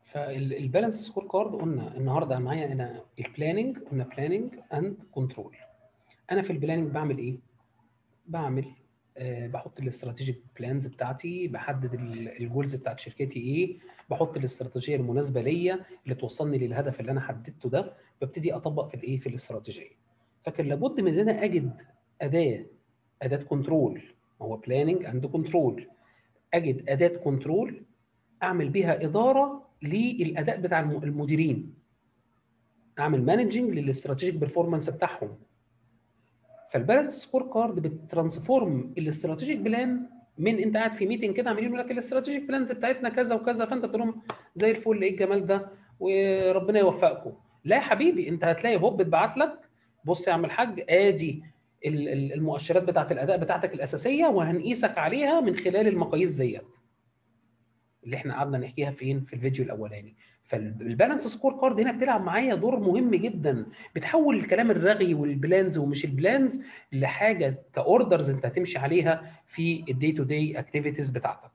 فالبالانس سكور كارد قلنا النهارده معايا انا البلاننج قلنا بلاننج اند كنترول انا في البلاننج بعمل ايه؟ بعمل آه بحط الاستراتيجيك بلانز بتاعتي بحدد الجولز بتاعت شركتي ايه بحط الاستراتيجيه المناسبه ليا اللي توصلني للهدف اللي انا حددته ده ببتدي اطبق في الايه في الاستراتيجيه فكان لابد من ان انا اجد اداه اداه كنترول هو بلاننج اند كنترول اجد اداه كنترول اعمل بيها اداره للاداء بتاع المديرين اعمل مانجنج للاستراتيجيك بيرفورمانس بتاعهم فالبالانس سكور كارد بترانسفورم الاستراتيجيك بلان من انت قاعد في ميتنج كده عاملين لك الاستراتيجيك بلانز بتاعتنا كذا وكذا فانت تقول لهم زي الفل ايه الجمال ده وربنا يوفقكم لا يا حبيبي انت هتلاقي هوب اتبعت لك بص يا عم الحاج ادي المؤشرات بتاعت الاداء بتاعتك الاساسيه وهنقيسك عليها من خلال المقاييس ديت اللي احنا قعدنا نحكيها فين في الفيديو الاولاني فالبالانس سكور كارد هنا بتلعب معايا دور مهم جدا بتحول الكلام الرغي والبلانز ومش البلانز لحاجه كاوردرز انت هتمشي عليها في الدي تو دي اكتيفيتيز بتاعتك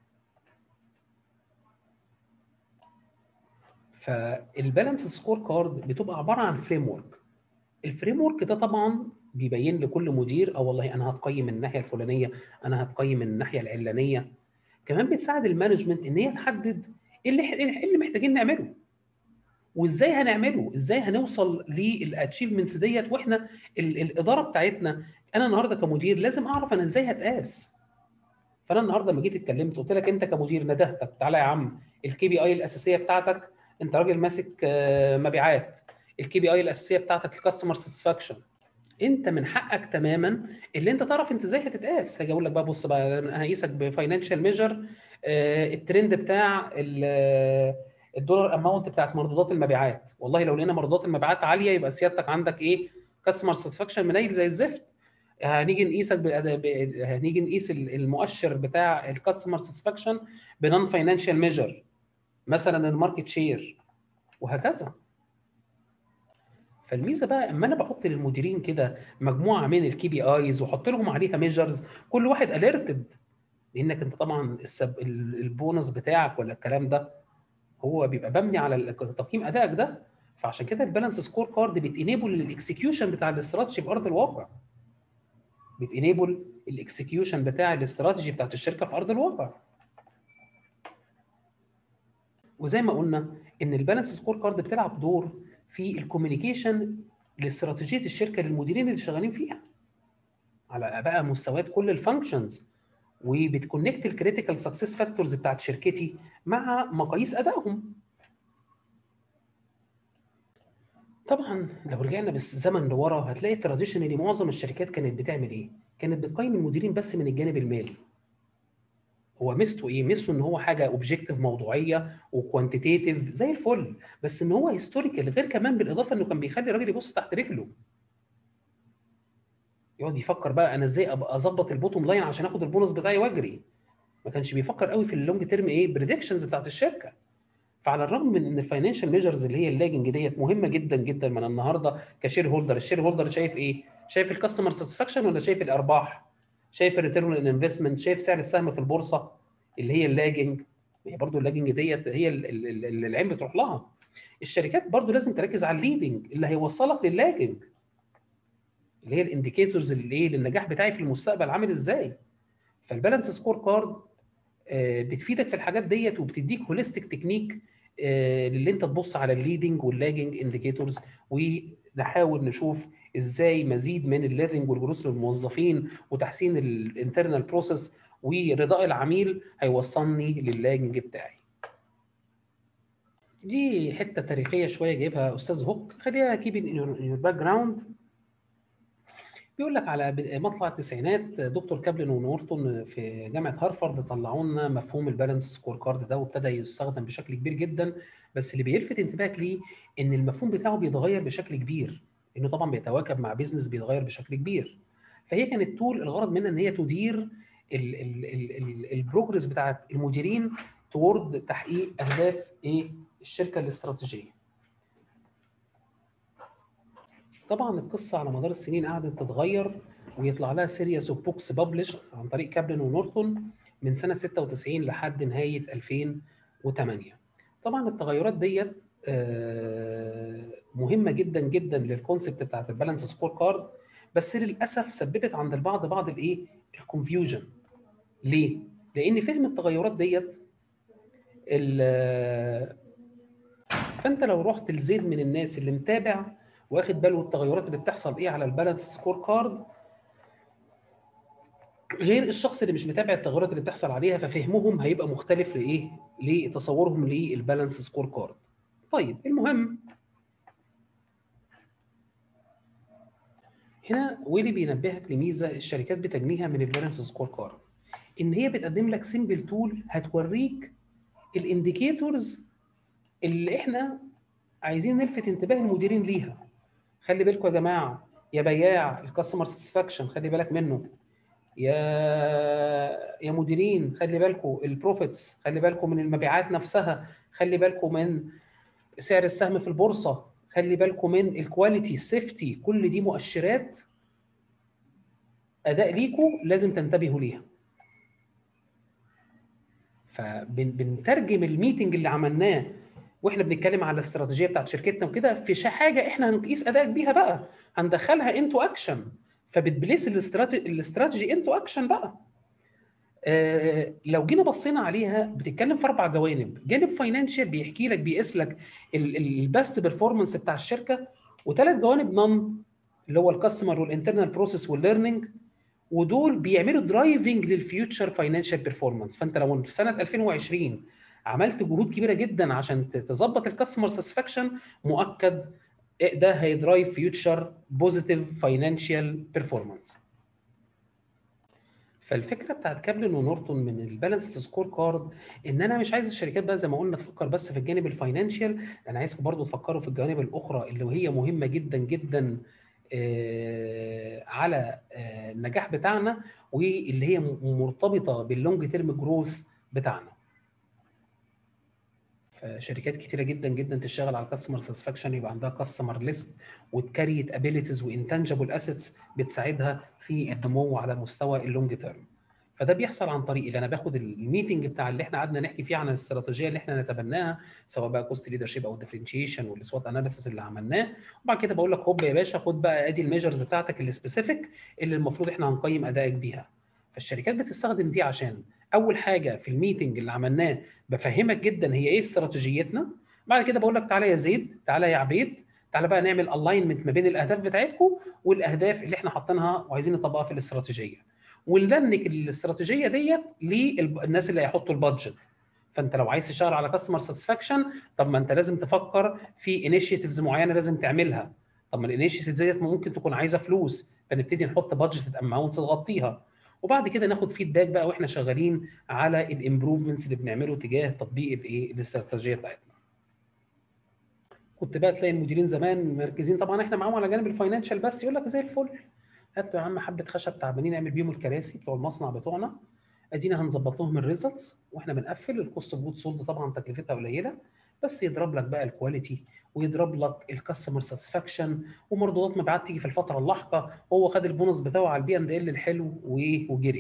فالبالانس سكور كارد بتبقى عباره عن فريم ورك الفريم ورك ده طبعا بيبين لكل مدير اه والله انا هتقيم من الناحيه الفلانيه انا هتقيم من الناحيه العلانيه كمان بتساعد المانجمنت ان هي تحدد ايه اللي ايه اللي محتاجين نعمله وازاي هنعمله ازاي هنوصل للاتشيفمنتس ديت واحنا الاداره بتاعتنا انا النهارده كمدير لازم اعرف انا ازاي هتقاس فانا النهارده لما جيت اتكلمت قلت لك انت كمدير ندهتك تعالى يا عم الكي بي اي الاساسيه بتاعتك انت راجل ماسك مبيعات الكي بي اي الاساسيه بتاعتك الكاستمر ساتسفاكشن انت من حقك تماما اللي انت تعرف انت ازاي هتتقاس هاجي اقول لك بقى بص بقى انا هقيسك بفاينانشال ميجر الترند بتاع الدولار اماونت بتاعت مردودات المبيعات والله لو لقينا مردودات المبيعات عاليه يبقى سيادتك عندك ايه كاستمر ساتسفاكشن منيل زي الزفت هنيجي نقيسك ب... هنيجي نقيس المؤشر بتاع الكاستمر ساتسفاكشن بنون فاينانشال ميجر مثلا الماركت شير وهكذا فالميزه بقى اما انا بحط للمديرين كده مجموعه من الكي بي ايز واحط لهم عليها ميجرز كل واحد اليرتد لانك انت طبعا السب البونص بتاعك ولا الكلام ده هو بيبقى مبني على تقييم ادائك ده فعشان كده البالانس سكور كارد بتنيبل الاكسكيوشن بتاع الاستراتيجي في ارض الواقع بتنيبل الاكسكيوشن بتاع الاستراتيجي بتاعت الشركه في ارض الواقع وزي ما قلنا ان البالانس سكور كارد بتلعب دور في الكوميونيكيشن لاستراتيجيه الشركه للمديرين اللي شغالين فيها على بقى مستويات كل الفانكشنز وبتكونكت الكريتيكال سكسس فاكتورز بتاعت شركتي مع مقاييس ادائهم طبعا لو رجعنا بالزمن لورا هتلاقي تراديشنالي معظم الشركات كانت بتعمل ايه؟ كانت بتقيم المديرين بس من الجانب المالي. هو ميزته ايه؟ ميزته ان هو حاجه اوبجيكتيف موضوعيه وكوانتيتيف زي الفل بس ان هو هيستوريكال غير كمان بالاضافه انه كان بيخلي الراجل يبص تحت رجله. يقعد يفكر بقى انا ازاي ابقى اظبط البوتوم لاين عشان اخد البونص بتاعي واجري. ما كانش بيفكر قوي في اللونج تيرم ايه؟ بريدكشنز بتاعت الشركه. فعلى الرغم من ان الفاينانشال ميجرز اللي هي اللاجنج ديت مهمه جدا جدا من النهارده كشير هولدر الشير هولدر شايف ايه شايف الكاستمر ساتسفاكشن ولا شايف الارباح شايف الريتيرن ان انفستمنت شايف سعر السهم في البورصه اللي هي اللاجنج هي برضو اللاجنج ديت هي اللي العين بتروح لها الشركات برضو لازم تركز على الليدنج اللي هيوصلك للاجنج اللي هي الانديكيتورز اللي ايه للنجاح بتاعي في المستقبل عامل ازاي فالبالانس سكور كارد بتفيدك في الحاجات ديت وبتديك هوليستيك تكنيك اللي انت تبص على الليدنج واللاجنج انديكيتورز ونحاول نشوف ازاي مزيد من الليرنينج والجروث للموظفين وتحسين الانترنال بروسيس ورضاء العميل هيوصلني للاجنج بتاعي. دي حته تاريخيه شويه جايبها استاذ هوك خليها كيب ان يور باك جراوند بيقول لك على مطلع التسعينات دكتور كابلن ونورتون في جامعه هارفارد طلعوا لنا مفهوم البالانس سكور كارد ده وابتدى يستخدم بشكل كبير جدا بس اللي بيلفت انتباهك ليه ان المفهوم بتاعه بيتغير بشكل كبير انه طبعا بيتواكب مع بيزنس بيتغير بشكل كبير فهي كانت طول الغرض منها ان هي تدير البروجرس بتاعت المديرين تورد تحقيق اهداف ايه الشركه الاستراتيجيه طبعا القصه على مدار السنين قعدت تتغير ويطلع لها سيريس اوف بوكس ببلش عن طريق كابلن ونورتون من سنه 96 لحد نهايه 2008 طبعا التغيرات ديت آه، مهمه جدا جدا للكونسبت بتاعت البالانس سكور كارد بس للاسف سببت عند البعض بعض الايه الكونفيوجن ليه لان فهم التغيرات ديت فانت لو رحت لزيد من الناس اللي متابع واخد باله التغيرات اللي بتحصل ايه على البالانس سكور كارد غير الشخص اللي مش متابع التغيرات اللي بتحصل عليها ففهمهم هيبقى مختلف لايه لتصورهم للبالانس سكور كارد طيب المهم هنا ويلي بينبهك لميزه الشركات بتجنيها من البالانس سكور كارد ان هي بتقدم لك سيمبل تول هتوريك الانديكيتورز اللي احنا عايزين نلفت انتباه المديرين ليها خلي بالكم يا جماعه يا بياع الكاستمر ساتسفاكشن خلي بالك منه يا يا مديرين خلي بالكم البروفيتس خلي بالكم من المبيعات نفسها خلي بالكم من سعر السهم في البورصه خلي بالكم من الكواليتي السيفتي كل دي مؤشرات اداء ليكم لازم تنتبهوا ليها فبنترجم الميتنج اللي عملناه واحنا بنتكلم على الاستراتيجيه بتاعت شركتنا وكده في حاجه احنا هنقيس ادائك بيها بقى هندخلها انتو اكشن فبتبليس الاستراتيجي انتو اكشن بقى آه لو جينا بصينا عليها بتتكلم في اربع جوانب جانب فاينانشال بيحكي لك بيقيس لك البست بيرفورمانس بتاع الشركه وثلاث جوانب نون اللي هو الكاستمر والانترنال بروسيس والليرنينج ودول بيعملوا درايفنج للفيوتشر فاينانشال بيرفورمانس فانت لو في سنه 2020 عملت جهود كبيره جدا عشان تظبط الكاستمر ساتسفاكشن مؤكد ده هيدرايف فيوتشر بوزيتيف فاينانشال بيرفورمانس فالفكره بتاعت كابلن ونورتون من البالانس سكور كارد ان انا مش عايز الشركات بقى زي ما قلنا تفكر بس في الجانب الفاينانشال انا عايزكم برضو تفكروا في الجوانب الاخرى اللي هي مهمه جدا جدا على النجاح بتاعنا واللي هي مرتبطه باللونج تيرم جروث بتاعنا فشركات كتيره جدا جدا تشتغل على الكاستمر ساتسفاكشن يبقى عندها كاستمر ليست وتكريت ابيليتيز وانتنجبل اسيتس بتساعدها في النمو على مستوى اللونج تيرم فده بيحصل عن طريق اللي انا باخد الميتنج بتاع اللي احنا قعدنا نحكي فيه عن الاستراتيجيه اللي احنا نتبناها سواء بقى كوست ليدرشيب او الديفرنشيشن والسوات اناليسيس اللي عملناه وبعد كده بقول لك هوب يا باشا خد بقى ادي الميجرز بتاعتك السبيسيفيك اللي المفروض احنا هنقيم ادائك بيها فالشركات بتستخدم دي عشان اول حاجه في الميتنج اللي عملناه بفهمك جدا هي ايه استراتيجيتنا بعد كده بقول لك تعالى يا زيد تعالى يا عبيد تعالى بقى نعمل الاينمنت ما بين الاهداف بتاعتكم والاهداف اللي احنا حاطينها وعايزين نطبقها في الاستراتيجيه ونلنك الاستراتيجيه ديت للناس اللي هيحطوا البادجت فانت لو عايز تشتغل على كاستمر ساتسفاكشن طب ما انت لازم تفكر في انيشيتيفز معينه لازم تعملها طب ما الانيشيتيفز ديت ممكن تكون عايزه فلوس فنبتدي نحط بادجت اماونتس تغطيها وبعد كده ناخد فيدباك بقى واحنا شغالين على الامبروفمنتس اللي بنعمله تجاه تطبيق الايه الاستراتيجيه بتاعتنا كنت بقى تلاقي المديرين زمان مركزين طبعا احنا معاهم على جانب الفاينانشال بس يقول لك زي الفل هات يا عم حبه خشب تعبانين نعمل بيهم الكراسي بتوع المصنع بتوعنا ادينا هنظبط لهم الريزلتس واحنا بنقفل الكوست اوف جود سولد طبعا تكلفتها قليله بس يضرب لك بقى الكواليتي ويضرب لك الكاستمر ساتسفاكشن ومردودات مبيعات تيجي في الفتره اللاحقه وهو خد البونص بتاعه على البي اند ال الحلو وجري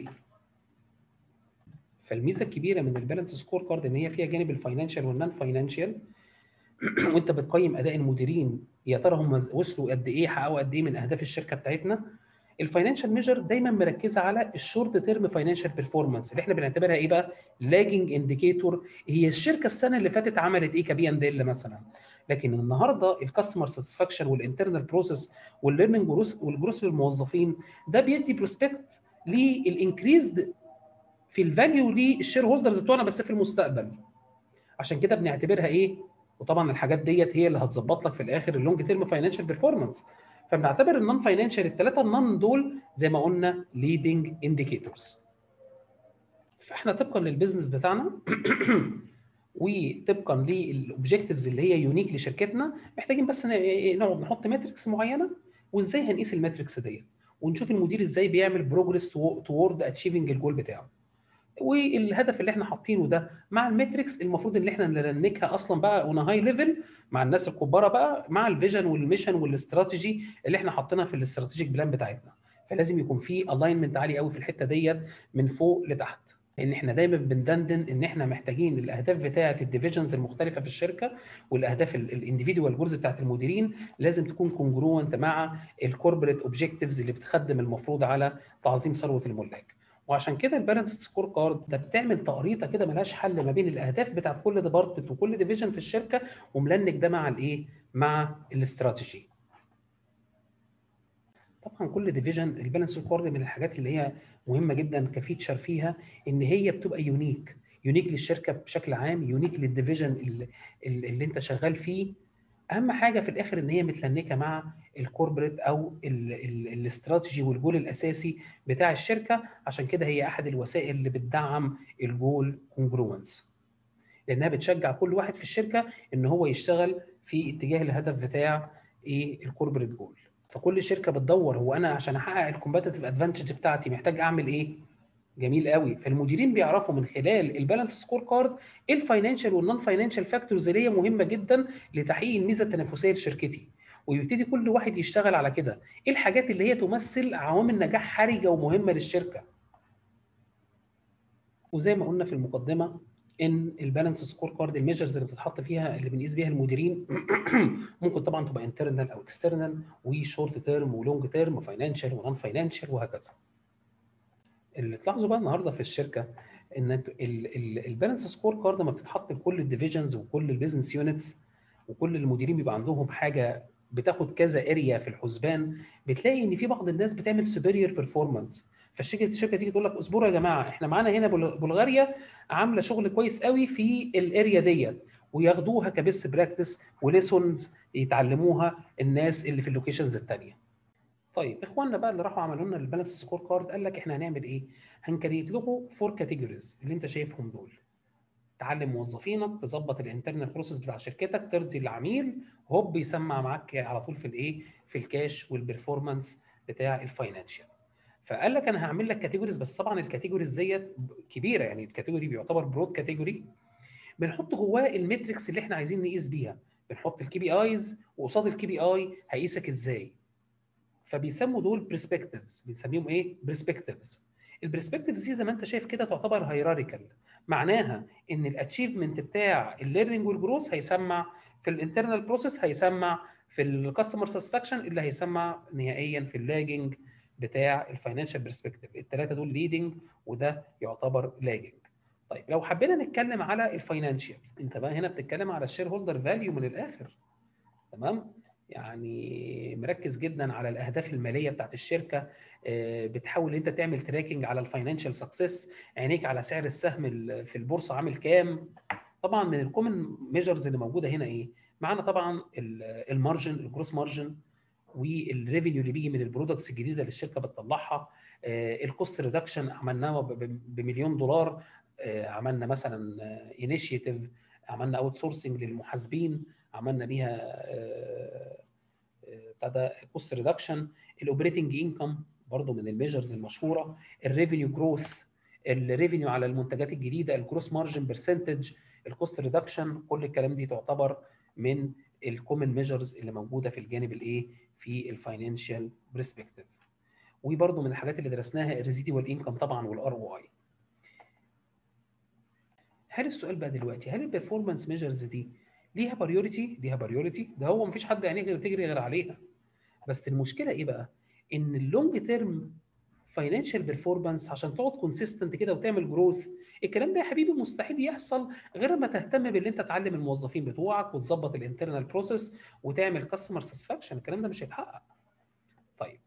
فالميزه الكبيره من البالانس سكور كارد ان هي فيها جانب الفاينانشال والنون فاينانشال وانت بتقيم اداء المديرين يا ترى هم وصلوا قد ايه حققوا قد ايه من اهداف الشركه بتاعتنا الفاينانشال ميجر دايما مركزه على الشورت تيرم فاينانشال بيرفورمانس اللي احنا بنعتبرها ايه بقى لاجنج انديكيتور هي الشركه السنه اللي فاتت عملت ايه كبي اند ال مثلا لكن النهارده الكاستمر ساتسفاكشن والانترنال بروسيس والليرنينج والجروس للموظفين ده بيدي بروسبكت للانكريزد في الفاليو للشير هولدرز بتوعنا بس في المستقبل عشان كده بنعتبرها ايه وطبعا الحاجات ديت هي اللي هتظبط لك في الاخر اللونج تيرم فاينانشال بيرفورمانس فبنعتبر النون فاينانشال الثلاثه النون دول زي ما قلنا ليدنج انديكيتورز فاحنا طبقا للبيزنس بتاعنا وطبقا للاوبجكتيفز اللي هي يونيك لشركتنا محتاجين بس نقعد نحط ماتريكس معينه وازاي هنقيس الماتريكس ديت ونشوف المدير ازاي بيعمل بروجرس توورد اتشيفنج الجول بتاعه والهدف اللي احنا حاطينه ده مع الماتريكس المفروض ان احنا نلنكها اصلا بقى اون هاي ليفل مع الناس الكبار بقى مع الفيجن والميشن والاستراتيجي اللي احنا حاطينها في الاستراتيجيك بلان بتاعتنا فلازم يكون في الاينمنت عالي قوي في الحته ديت من فوق لتحت لان احنا دايما بندندن ان احنا محتاجين الاهداف بتاعه الديفيجنز المختلفه في الشركه والاهداف الانديفيدوال جولز بتاعه المديرين لازم تكون كونجروينت مع الكوربريت اوبجكتيفز اللي بتخدم المفروض على تعظيم ثروه الملاك وعشان كده البالانس سكور كارد ده بتعمل تقريطه كده ملهاش حل ما بين الاهداف بتاعت كل ديبارتمنت وكل ديفيجن في الشركه وملنك ده مع الايه؟ مع الاستراتيجي. طبعا كل ديفيجن البالانس سكور من الحاجات اللي هي مهمه جدا كفيتشر فيها ان هي بتبقى يونيك يونيك للشركه بشكل عام يونيك للديفيجن اللي, اللي انت شغال فيه اهم حاجه في الاخر ان هي متلنكه مع الكوربريت او الاستراتيجي والجول الاساسي بتاع الشركه عشان كده هي احد الوسائل اللي بتدعم الجول كونجروانس لانها بتشجع كل واحد في الشركه ان هو يشتغل في اتجاه الهدف بتاع ايه الكوربريت جول فكل شركه بتدور هو انا عشان احقق الكومبتيتيف ادفانتج بتاعتي محتاج اعمل ايه جميل قوي فالمديرين بيعرفوا من خلال البالانس سكور كارد ايه الفاينانشال والنون فاينانشال فاكتورز اللي هي مهمه جدا لتحقيق الميزه التنافسيه لشركتي ويبتدي كل واحد يشتغل على كده ايه الحاجات اللي هي تمثل عوامل نجاح حرجه ومهمه للشركه وزي ما قلنا في المقدمه ان البالانس سكور كارد الميجرز اللي بتتحط فيها اللي بنقيس بيها المديرين ممكن طبعا تبقى انترنال او اكسترنال وشورت تيرم ولونج تيرم وفاينانشال ونون فاينانشال وهكذا اللي تلاحظوا بقى النهارده في الشركه ان البالانس سكور كارد لما بتتحط لكل الديفيجنز وكل البيزنس يونتس وكل المديرين بيبقى عندهم حاجه بتاخد كذا اريا في الحسبان بتلاقي ان في بعض الناس بتعمل سوبيريور بيرفورمانس فالشركه الشركه تيجي تقول لك اصبروا يا جماعه احنا معانا هنا بلغاريا عامله شغل كويس قوي في الاريا ديت وياخدوها كبيست براكتس وليسونز يتعلموها الناس اللي في اللوكيشنز الثانيه طيب اخواننا بقى اللي راحوا عملوا لنا البالانس سكور كارد قال لك احنا هنعمل ايه؟ هنكريت لكم فور كاتيجوريز اللي انت شايفهم دول. تعلم موظفينك تظبط الانترنال بروسيس بتاع شركتك ترضي العميل هوب يسمع معاك على طول في الايه؟ في الكاش والبرفورمانس بتاع الفاينانشال. فقال لك انا هعمل لك كاتيجوريز بس طبعا الكاتيجوريز ديت كبيره يعني الكاتيجوري بيعتبر برود كاتيجوري بنحط جواه الميتريكس اللي احنا عايزين نقيس بيها بنحط الكي بي ايز وقصاد الكي بي اي هيقيسك ازاي فبيسموا دول برسبكتيفز بنسميهم ايه برسبكتيفز البرسبكتيفز دي زي ما انت شايف كده تعتبر هيراريكال معناها ان الاتشيفمنت بتاع الليرنينج والجروث هيسمع في الانترنال بروسيس هيسمع في الكاستمر ساتسفاكشن اللي هيسمع نهائيا في اللاجنج بتاع الفاينانشال برسبكتيف الثلاثه دول ليدنج وده يعتبر لاجنج طيب لو حبينا نتكلم على الفاينانشال انت بقى هنا بتتكلم على الشير هولدر فاليو من الاخر تمام يعني مركز جدا على الاهداف الماليه بتاعت الشركه بتحاول انت تعمل تراكنج على الفاينانشال سكسس عينيك على سعر السهم في البورصه عامل كام طبعا من الكومن ميجرز اللي موجوده هنا ايه معانا طبعا المارجن الجروس مارجن والريفينيو اللي بيجي من البرودكتس الجديده اللي الشركه بتطلعها الكوست ريدكشن عملناه بمليون دولار عملنا مثلا انيشيتيف عملنا اوت سورسنج للمحاسبين عملنا بيها بتاع ده كوست ريدكشن الاوبريتنج انكم برضه من الميجرز المشهوره الريفينيو جروث الريفينيو على المنتجات الجديده الجروس مارجن برسنتج الكوست ريدكشن كل الكلام دي تعتبر من الكومن ميجرز اللي موجوده في الجانب الايه في الفاينانشال برسبكتيف وبرضه من الحاجات اللي درسناها الريزيدوال انكم طبعا والار او اي هل السؤال بقى دلوقتي هل البرفورمانس ميجرز دي ليها بريوريتي ليها بريوريتي ده هو مفيش حد عينيه غير تجري غير عليها بس المشكله ايه بقى ان اللونج تيرم فاينانشال بيرفورمانس عشان تقعد كونسيستنت كده وتعمل جروث الكلام ده يا حبيبي مستحيل يحصل غير ما تهتم باللي انت تعلم الموظفين بتوعك وتظبط الانترنال بروسيس وتعمل كاستمر ساتسفاكشن الكلام ده مش هيتحقق طيب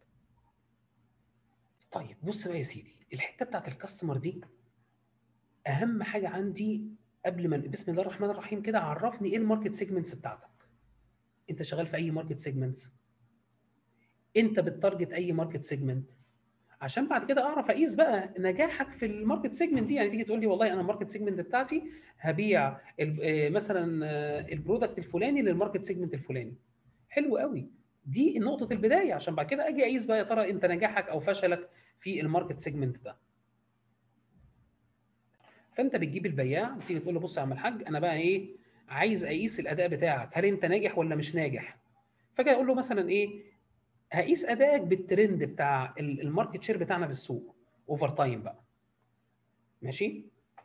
طيب بص بقى يا سيدي الحته بتاعت الكاستمر دي اهم حاجه عندي قبل ما بسم الله الرحمن الرحيم كده عرفني ايه الماركت سيجمنتس بتاعتك انت شغال في اي ماركت سيجمنتس انت بتارجت اي ماركت سيجمنت عشان بعد كده اعرف اقيس بقى نجاحك في الماركت سيجمنت دي يعني تيجي تقول لي والله انا الماركت سيجمنت بتاعتي هبيع مثلا البرودكت الفلاني للماركت سيجمنت الفلاني حلو قوي دي نقطه البدايه عشان بعد كده اجي اقيس بقى يا ترى انت نجاحك او فشلك في الماركت سيجمنت ده فانت بتجيب البياع تيجي تقول له بص يا عم الحاج انا بقى ايه عايز اقيس الاداء بتاعك هل انت ناجح ولا مش ناجح فجاه اقول له مثلا ايه هقيس ادائك بالترند بتاع الماركت شير بتاعنا في السوق اوفر تايم بقى ماشي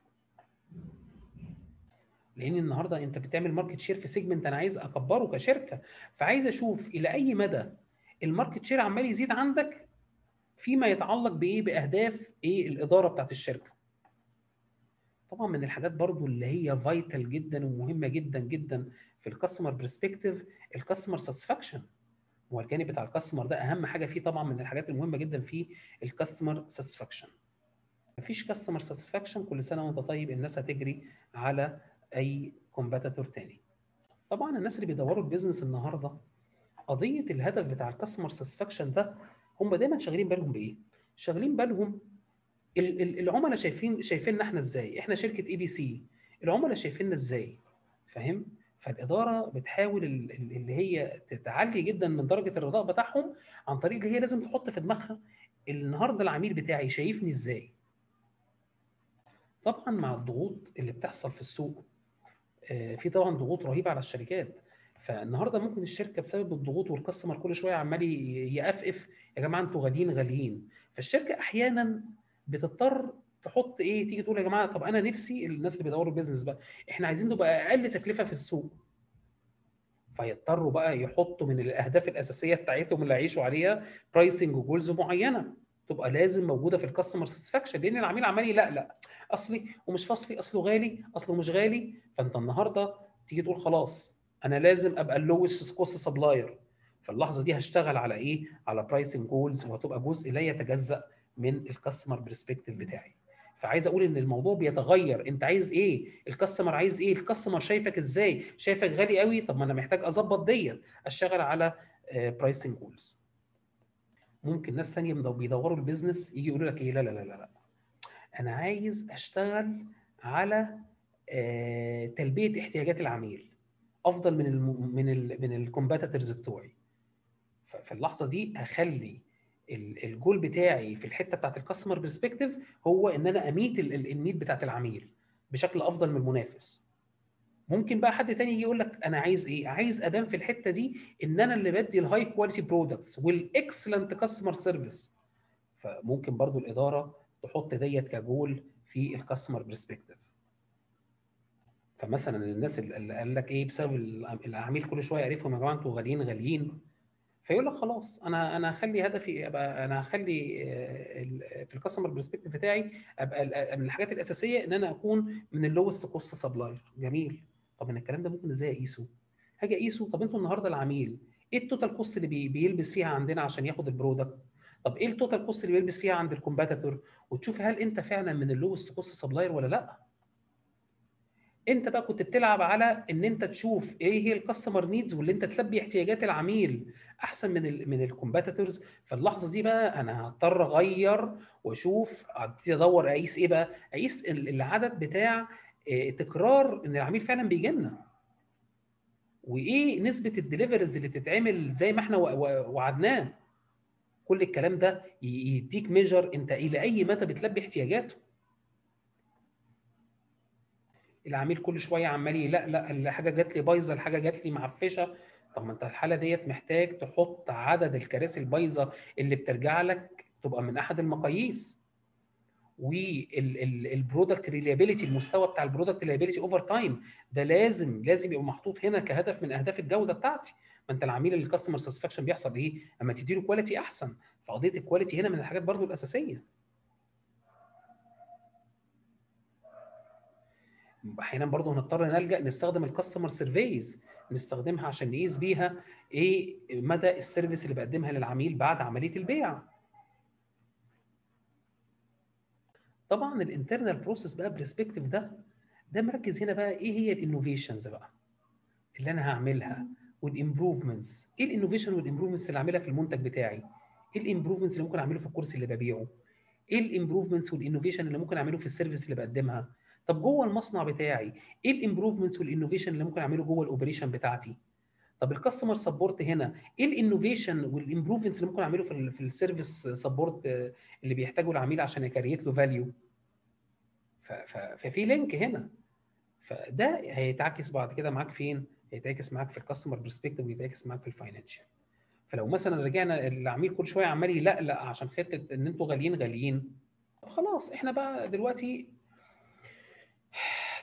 لان النهارده انت بتعمل ماركت شير في سيجمنت انا عايز اكبره كشركه فعايز اشوف الى اي مدى الماركت شير عمال يزيد عندك فيما يتعلق بايه باهداف ايه الاداره بتاعت الشركه طبعا من الحاجات برضو اللي هي فايتال جدا ومهمه جدا جدا في الكاستمر برسبكتيف الكاستمر ساتسفاكشن هو الجانب بتاع الكاستمر ده اهم حاجه فيه طبعا من الحاجات المهمه جدا في الكاستمر ساتسفاكشن مفيش كاستمر ساتسفاكشن كل سنه وانت طيب الناس هتجري على اي كومبيتيتور تاني طبعا الناس اللي بيدوروا البيزنس النهارده قضيه الهدف بتاع الكاستمر ساتسفاكشن ده هم دايما شاغلين بالهم بايه شاغلين بالهم العملاء شايفين شايفيننا احنا ازاي احنا شركه اي بي سي العملاء شايفيننا ازاي فاهم فالاداره بتحاول اللي هي تعلي جدا من درجه الرضاء بتاعهم عن طريق اللي هي لازم تحط في دماغها النهارده العميل بتاعي شايفني ازاي طبعا مع الضغوط اللي بتحصل في السوق في طبعا ضغوط رهيبه على الشركات فالنهارده ممكن الشركه بسبب الضغوط والكاستمر كل شويه عمال يقفقف يا جماعه انتوا غاليين غاليين فالشركه احيانا بتضطر تحط ايه تيجي تقول يا جماعه طب انا نفسي الناس اللي بيدوروا البيزنس بقى احنا عايزين نبقى اقل تكلفه في السوق فيضطروا بقى يحطوا من الاهداف الاساسيه بتاعتهم اللي هيعيشوا عليها برايسنج وجولز معينه تبقى لازم موجوده في الكاستمر ساتسفاكشن لان العميل عمال لا لا اصلي ومش فاصلي اصله غالي اصله مش غالي فانت النهارده تيجي تقول خلاص انا لازم ابقى اللوست كوست سبلاير فاللحظه دي هشتغل على ايه على برايسنج جولز وهتبقى جزء لا يتجزا من الكاستمر برسبكتيف بتاعي فعايز اقول ان الموضوع بيتغير انت عايز ايه الكاستمر عايز ايه الكاستمر شايفك ازاي شايفك غالي قوي طب ما انا محتاج اظبط ديت اشتغل على برايسنج جولز ممكن ناس ثانيه بيدوروا البيزنس يجي يقولوا لك ايه لا لا لا لا انا عايز اشتغل على تلبيه احتياجات العميل افضل من ال من ال من الكومباتيتورز بتوعي في اللحظه دي هخلي الجول بتاعي في الحته بتاعت الكاستمر برسبكتيف هو ان انا اميت النيد بتاعت العميل بشكل افضل من المنافس ممكن بقى حد تاني يجي يقول لك انا عايز ايه عايز ابان في الحته دي ان انا اللي بدي الهاي كواليتي برودكتس والاكسلنت كاستمر سيرفيس فممكن برضو الاداره تحط ديت كجول في الكاستمر برسبكتيف فمثلا الناس اللي قال لك ايه بسبب العميل كل شويه يعرفهم يا جماعه انتوا غاليين غاليين فيقول لك خلاص انا انا هخلي هدفي ابقى انا هخلي في الكاستمر برسبكتيف بتاعي ابقى من الحاجات الاساسيه ان انا اكون من اللوست كوست سبلاير جميل طب انا الكلام ده ممكن ازاي اقيسه؟ هاجي اقيسه طب انتوا النهارده العميل ايه التوتال كوست اللي بي بيلبس فيها عندنا عشان ياخد البرودكت؟ طب ايه التوتال كوست اللي بيلبس فيها عند الكومباتيتور؟ وتشوف هل انت فعلا من اللوست كوست سبلاير ولا لا؟ انت بقى كنت بتلعب على ان انت تشوف ايه هي الكاستمر نيدز واللي انت تلبي احتياجات العميل احسن من ال من الكومباتيتورز فاللحظه دي بقى انا هضطر اغير واشوف ابتدي ادور اقيس ايه بقى؟ اقيس العدد بتاع تكرار ان العميل فعلا بيجي لنا وايه نسبه الدليفرز اللي بتتعمل زي ما احنا وعدناه كل الكلام ده يديك ميجر انت الى اي مدى بتلبي احتياجاته العميل كل شويه عمال لا لا الحاجه جات لي بايظه الحاجه جات لي معفشه طب ما انت الحاله ديت محتاج تحط عدد الكراسي البايظه اللي بترجع لك تبقى من احد المقاييس والبرودكت ريليابيليتي المستوى بتاع البرودكت ريليابيليتي اوفر تايم ده لازم لازم يبقى محطوط هنا كهدف من اهداف الجوده بتاعتي ما انت العميل الكاستمر ساتسفاكشن بيحصل ايه اما تديله كواليتي احسن فقضيه الكواليتي هنا من الحاجات برضو الاساسيه احيانا برضو هنضطر نلجا نستخدم الكاستمر سيرفيز نستخدمها عشان نقيس بيها ايه مدى السيرفيس اللي بقدمها للعميل بعد عمليه البيع طبعا الانترنال بروسيس بقى برسبكتيف ده ده مركز هنا بقى ايه هي الانوفيشنز بقى اللي انا هعملها والامبروفمنتس ايه الانوفيشن والامبروفمنتس اللي هعملها في المنتج بتاعي ايه الامبروفمنتس اللي ممكن اعمله في الكورس اللي ببيعه ايه الامبروفمنتس والانوفيشن اللي ممكن اعمله في السيرفيس اللي بقدمها طب جوه المصنع بتاعي ايه الامبروفمنتس والانوفيشن اللي ممكن اعمله جوه الاوبريشن بتاعتي طب الكاستمر سبورت هنا ايه الانوفيشن والامبروفمنتس اللي ممكن اعمله في ال في السيرفيس سبورت اللي بيحتاجه العميل عشان يكريت له فاليو ففي لينك هنا فده هيتعكس بعد كده معاك فين هيتعكس معاك في الكاستمر برسبكتيف ويتعكس معاك في الفاينانشال فلو مثلا رجعنا العميل كل شويه عمال يلقلق عشان خطه ان انتوا غاليين غاليين طب خلاص احنا بقى دلوقتي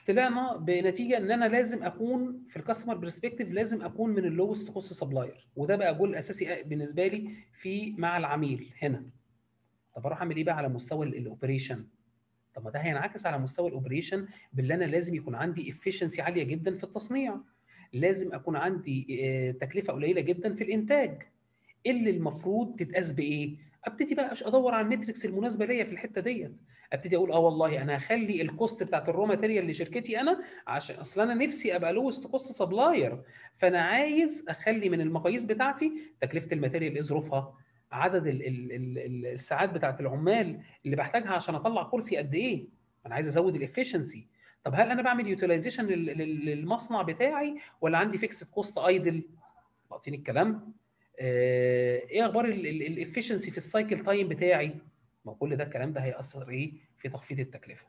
طلعنا بنتيجه ان انا لازم اكون في الكاستمر برسبكتيف لازم اكون من اللوست كوست سبلاير وده بقى جول اساسي بالنسبه لي في مع العميل هنا طب اروح اعمل ايه بقى على مستوى الاوبريشن طب ما ده هينعكس على مستوى الاوبريشن باللي انا لازم يكون عندي افشنسي عاليه جدا في التصنيع لازم اكون عندي آه، تكلفه قليله جدا في الانتاج اللي المفروض تتقاس بايه ابتدي بقى ادور على الميتريكس المناسبه ليا في الحته ديت ابتدي اقول اه والله انا هخلي الكوست بتاعت الرو ماتيريال لشركتي انا عشان اصل انا نفسي ابقى لوست كوست سبلاير فانا عايز اخلي من المقاييس بتاعتي تكلفه الماتيريال ايه ظروفها عدد ال ال ال الساعات بتاعت العمال اللي بحتاجها عشان اطلع كرسي قد ايه انا عايز ازود الافشنسي طب هل انا بعمل يوتيلايزيشن للمصنع بتاعي ولا عندي فيكسد كوست ايدل واخدين الكلام آه، ايه اخبار الافشنسي في السايكل تايم بتاعي ما كل ده الكلام ده هياثر ايه في تخفيض التكلفه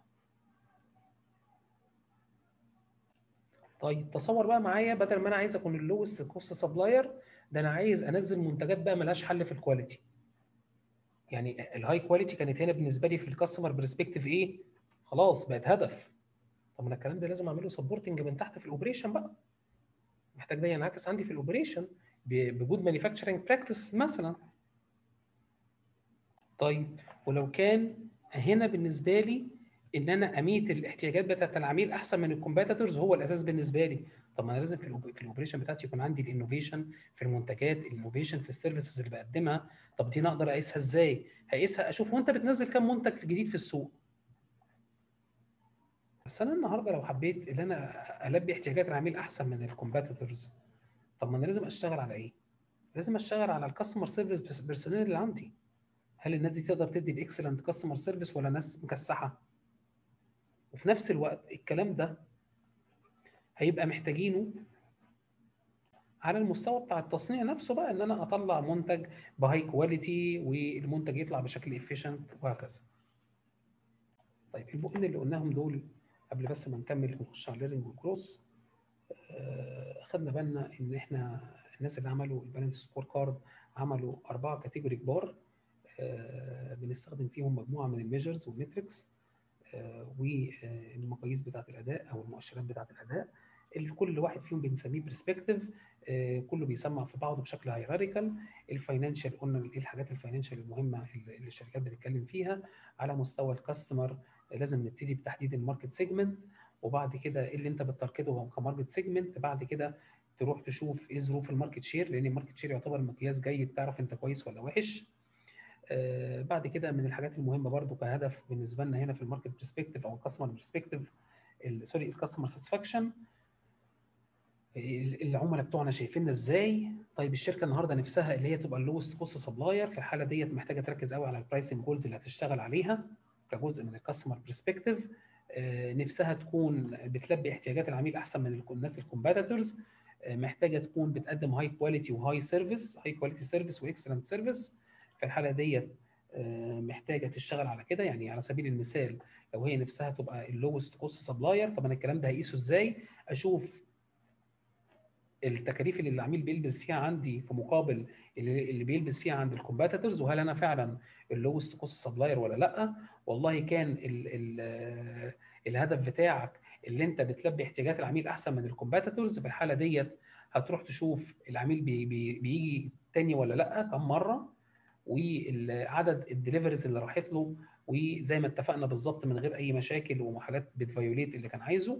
طيب تصور بقى معايا بدل ما انا عايز اكون اللوست كوست سبلاير ده انا عايز انزل منتجات بقى ملهاش حل في الكواليتي يعني الهاي كواليتي كانت هنا بالنسبه لي في الكاستمر برسبكتيف ايه خلاص بقت هدف طب انا الكلام ده لازم اعمله سبورتنج من تحت في الاوبريشن بقى محتاج ده ينعكس عندي في الاوبريشن بجود مانيفاكتشرنج براكتس مثلا طيب ولو كان هنا بالنسبه لي ان انا اميت الاحتياجات بتاعت العميل احسن من الكومبيتيتورز هو الاساس بالنسبه لي طب ما انا لازم في في الاوبريشن بتاعتي يكون عندي الانوفيشن في المنتجات الانوفيشن في السيرفيسز اللي بقدمها طب دي انا اقدر اقيسها ازاي هقيسها اشوف وانت بتنزل كام منتج في جديد في السوق بس انا النهارده لو حبيت ان انا البي احتياجات العميل احسن من الكومبيتيتورز طب ما انا لازم اشتغل على ايه لازم اشتغل على الكاستمر سيرفيس بيرسونيل اللي عندي هل الناس دي تقدر تدي الاكسلنت كاستمر سيرفيس ولا ناس مكسحه وفي نفس الوقت الكلام ده هيبقى محتاجينه على المستوى بتاع التصنيع نفسه بقى ان انا اطلع منتج بهاي كواليتي والمنتج يطلع بشكل افيشنت وهكذا. طيب البقين اللي قلناهم دول قبل بس ما نكمل ونخش على الليرنج والكروس خدنا بالنا ان احنا الناس اللي عملوا البالانس سكور كارد عملوا اربعه كاتيجوري كبار بنستخدم فيهم مجموعه من الميجرز والميتريكس والمقاييس بتاعه الاداء او المؤشرات بتاعه الاداء اللي كل واحد فيهم بنسميه برسبكتيف كله بيسمع في بعضه بشكل هيراريكال الفاينانشال قلنا ايه الحاجات الفاينانشال المهمه اللي الشركات بتتكلم فيها على مستوى الكاستمر لازم نبتدي بتحديد الماركت سيجمنت وبعد كده ايه اللي انت بتاركته كماركت سيجمنت بعد كده تروح تشوف ايه ظروف الماركت شير لان الماركت شير يعتبر مقياس جيد تعرف انت كويس ولا وحش آه بعد كده من الحاجات المهمه برضو كهدف بالنسبه لنا هنا في الماركت برسبكتيف او الكاستمر برسبكتيف سوري الكاستمر ساتسفاكشن العملاء بتوعنا شايفيننا ازاي طيب الشركه النهارده نفسها اللي هي تبقى اللوست كوست سبلاير في الحاله ديت محتاجه تركز قوي على البرايسنج جولز اللي هتشتغل عليها كجزء من الكاستمر برسبكتيف نفسها تكون بتلبي احتياجات العميل احسن من الناس الكومبيتيتورز محتاجه تكون بتقدم هاي كواليتي وهاي سيرفيس هاي كواليتي سيرفيس واكسلنت سيرفيس في الحاله ديت محتاجه تشتغل على كده يعني على سبيل المثال لو هي نفسها تبقى اللوست كوست سبلاير طب انا الكلام ده هقيسه ازاي اشوف التكاليف اللي العميل بيلبس فيها عندي في مقابل اللي بيلبس فيها عند الكومبيتيتورز وهل انا فعلا اللوست كوست سبلاير ولا لا والله كان ال ال الهدف بتاعك اللي انت بتلبي احتياجات العميل احسن من الكومبيتيتورز في الحاله ديت هتروح تشوف العميل بي بي بيجي تاني ولا لا كم مره وعدد الدليفريز اللي راحت له وزي ما اتفقنا بالظبط من غير اي مشاكل وحاجات بتفايوليت اللي كان عايزه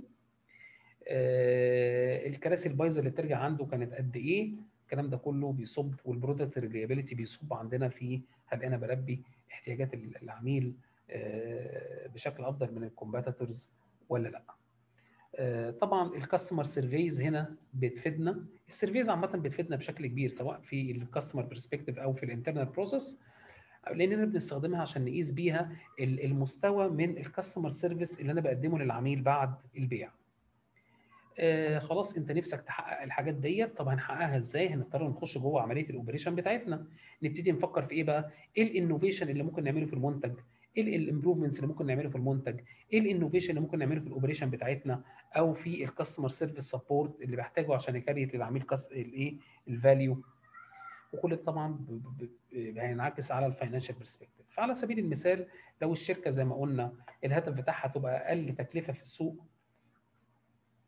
آه الكراسي البايظه اللي بترجع عنده كانت قد ايه الكلام ده كله بيصب والبرودكت ريليابيلتي بيصب عندنا في هل انا بلبي احتياجات العميل آه بشكل افضل من الكومبيتيتورز ولا لا آه طبعا الكاستمر سيرفيز هنا بتفيدنا السيرفيز عامه بتفيدنا بشكل كبير سواء في الكاستمر برسبكتيف او في الانترنال بروسيس لاننا بنستخدمها عشان نقيس بيها المستوى من الكاستمر سيرفيس اللي انا بقدمه للعميل بعد البيع آه خلاص انت نفسك تحقق الحاجات ديت طب هنحققها ازاي هنضطر نخش جوه عمليه الاوبريشن بتاعتنا نبتدي نفكر في ايه بقى ايه الانوفيشن اللي ممكن نعمله في المنتج ايه الامبروفمنتس اللي ممكن نعمله في المنتج ايه الانوفيشن اللي ممكن نعمله في الاوبريشن بتاعتنا او في الكاستمر سيرفيس سبورت اللي بحتاجه عشان يكريت للعميل الايه الفاليو وكل ده طبعا هينعكس على الفاينانشال برسبكتيف فعلى سبيل المثال لو الشركه زي ما قلنا الهدف بتاعها تبقى اقل تكلفه في السوق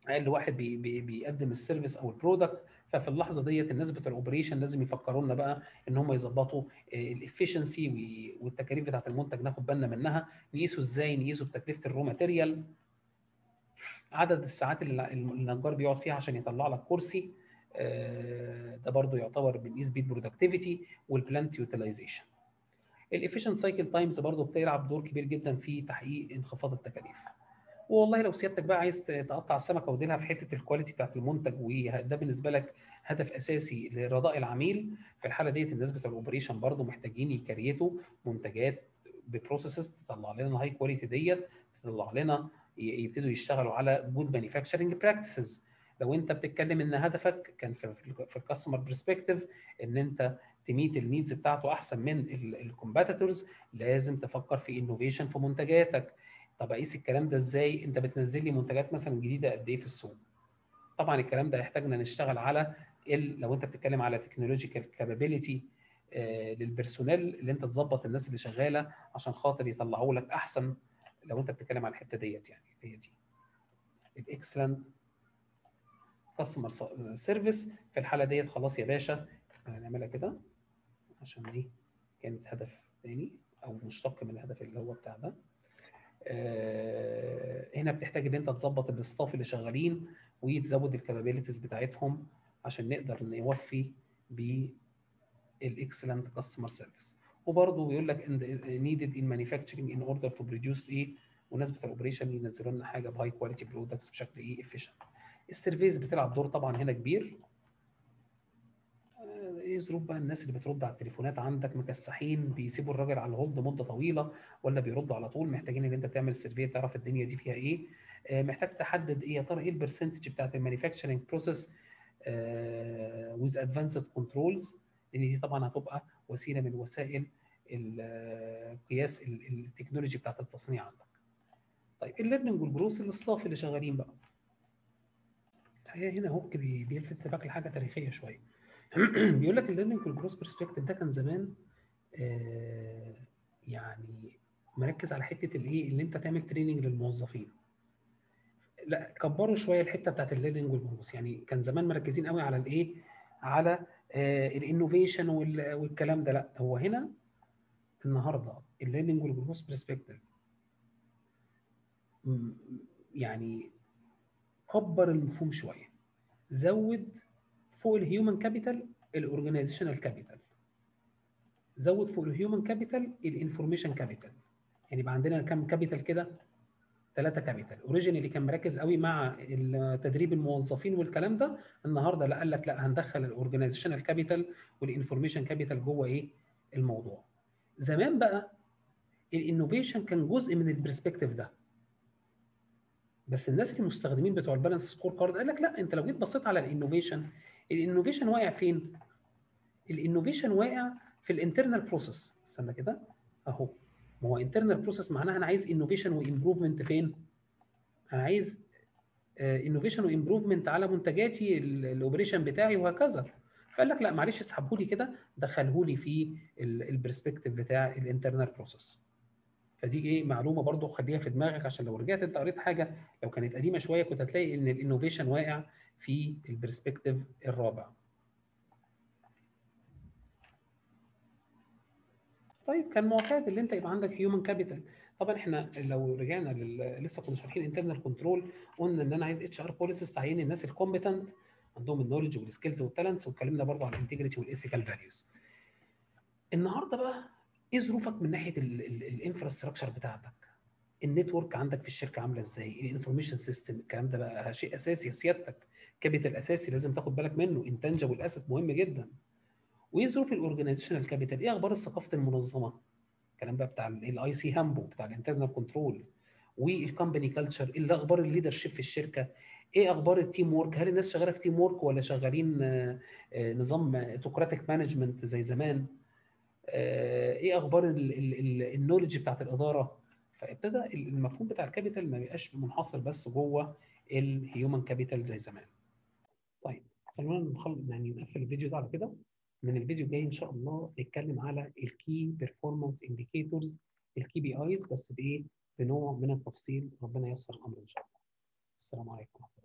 اقل واحد بي بي بيقدم السيرفيس او البرودكت ففي اللحظه ديت الناس بتوع الاوبريشن لازم يفكروا لنا بقى ان هم يظبطوا الافشنسي والتكاليف بتاعه المنتج ناخد بالنا منها نقيسه ازاي نقيسه بتكلفه الرو ماتيريال عدد الساعات اللي النجار بيقعد فيها عشان يطلع لك كرسي ده برضو يعتبر بنقيس بيه البرودكتيفيتي والبلانت يوتيلايزيشن الافيشنت سايكل تايمز برضو بتلعب دور كبير جدا في تحقيق انخفاض التكاليف والله لو سيادتك بقى عايز تقطع السمكه وديلها في حته الكواليتي بتاعت المنتج وده بالنسبه لك هدف اساسي لرضاء العميل في الحاله ديت الناس بتوع الاوبريشن برضو محتاجين يكريتوا منتجات ببروسيسز تطلع لنا الهاي كواليتي ديت تطلع لنا يبتدوا يشتغلوا على جود مانيفاكتشرنج براكتسز لو انت بتتكلم ان هدفك كان في في الكاستمر برسبكتيف ان انت تميت النيدز بتاعته احسن من الكومبيتيتورز لازم تفكر في انوفيشن في منتجاتك طب اقيس الكلام ده ازاي انت بتنزل لي منتجات مثلا جديده قد ايه في السوق طبعا الكلام ده يحتاجنا نشتغل على ال... لو انت بتتكلم على تكنولوجيكال كابابيلتي للبرسونيل اللي انت تظبط الناس اللي شغاله عشان خاطر يطلعوا لك احسن لو انت بتتكلم على الحته ديت يعني هي دي الاكسلنت كاستمر سيرفيس في الحاله ديت خلاص يا باشا هنعملها كده عشان دي كانت هدف تاني او مشتق من الهدف اللي هو بتاع ده آه هنا بتحتاج ان انت تظبط الاستاف اللي شغالين وتزود الكابابيلتيز بتاعتهم عشان نقدر نوفي بالاكسلنت كاستمر سيرفيس وبرضه بيقول لك needed in manufacturing in order to produce ايه والناس بتوع الاوبريشن ينزلوا لنا حاجه بهاي كواليتي برودكتس بشكل ايه efficient السيرفيس بتلعب دور طبعا هنا كبير ايه ظروف بقى الناس اللي بترد على التليفونات عندك مكسحين بيسيبوا الراجل على الهولد مده طويله ولا بيردوا على طول محتاجين ان انت تعمل سيرفي تعرف الدنيا دي فيها ايه محتاج تحدد ايه يا ترى ايه البرسنتج بتاعت المانيفاكتشرنج بروسيس ويز ادفانسد كنترولز لان دي طبعا هتبقى وسيله من وسائل قياس التكنولوجي بتاعت التصنيع عندك. طيب الليرنينج والجروث الاصطاف اللي شغالين بقى. الحقيقه هنا هوك بيلفت انتباهك لحاجه تاريخيه شويه. بيقول لك الليرنينج والجروث برسبكتيف ده كان زمان آه يعني مركز على حته الايه اللي انت تعمل تريننج للموظفين. لا كبروا شويه الحته بتاعت الليرنينج والجروث يعني كان زمان مركزين قوي على الايه على آه الانوفيشن والكلام ده لا هو هنا النهارده الليرنينج والجروث برسبكتيف يعني كبر المفهوم شويه زود فوق الهيومن كابيتال الاورجنايزيشنال كابيتال زود فوق الهيومن كابيتال الانفورميشن كابيتال يعني يبقى عندنا كام كابيتال كده ثلاثه كابيتال اوريجينالي كان مركز قوي مع تدريب الموظفين والكلام ده النهارده لا قال لك لا هندخل الاورجنايزيشنال كابيتال والانفورميشن كابيتال جوه ايه الموضوع زمان بقى الانوفيشن كان جزء من البرسبكتيف ده بس الناس المستخدمين بتوع البالانس سكور كارد قال لك لا انت لو جيت بصيت على الانوفيشن الانوفيشن واقع فين الانوفيشن واقع في الانترنال بروسيس استنى كده اهو ما هو انترنال بروسيس معناها انا عايز انوفيشن وامبروفمنت فين انا عايز انوفيشن وامبروفمنت على منتجاتي الاوبريشن بتاعي وهكذا فقال لك لا معلش اسحبه لي كده دخله لي في البرسبكتيف بتاع الانترنال بروسيس فدي ايه معلومه برضو خليها في دماغك عشان لو رجعت انت قريت حاجه لو كانت قديمه شويه كنت هتلاقي ان الانوفيشن واقع في البرسبكتيف الرابع طيب كان معتاد ان انت يبقى عندك هيومن كابيتال طبعا احنا لو رجعنا لل... لسه كنا شارحين انترنال كنترول قلنا ان انا عايز اتش ار بوليسيز تعين الناس الكومبتنت عندهم النولج والسكيلز والتالنتس واتكلمنا برضه عن الانتجريتي والايثيكال فاليوز النهارده بقى ايه ظروفك من ناحيه الانفراستراكشر بتاعتك النتورك عندك في الشركه عامله ازاي الانفورميشن سيستم الكلام ده بقى شيء اساسي سيادتك كابيتال اساسي لازم تاخد بالك منه انتنجبل اسيت مهم جدا وايه ظروف الاورجنايزيشنال كابيتال ايه اخبار ثقافه المنظمه الكلام بقى بتاع الاي سي هامبو بتاع الانترنال كنترول والكومباني كلتشر ايه اخبار الليدرشيب في الشركه ايه اخبار التيم وورك هل الناس شغاله في تيم وورك ولا شغالين نظام اوتوكراتيك مانجمنت زي زمان ايه اخبار النولج بتاعت الاداره فابتدى المفهوم بتاع الكابيتال ما بيبقاش منحصر بس جوه الهيومن كابيتال زي زمان طيب خلونا نخلص يعني نقفل الفيديو ده على كده من الفيديو الجاي ان شاء الله نتكلم على الكي بيرفورمانس انديكيتورز الكي بي ايز بس بايه بنوع من التفصيل ربنا ييسر الامر ان شاء الله السلام عليكم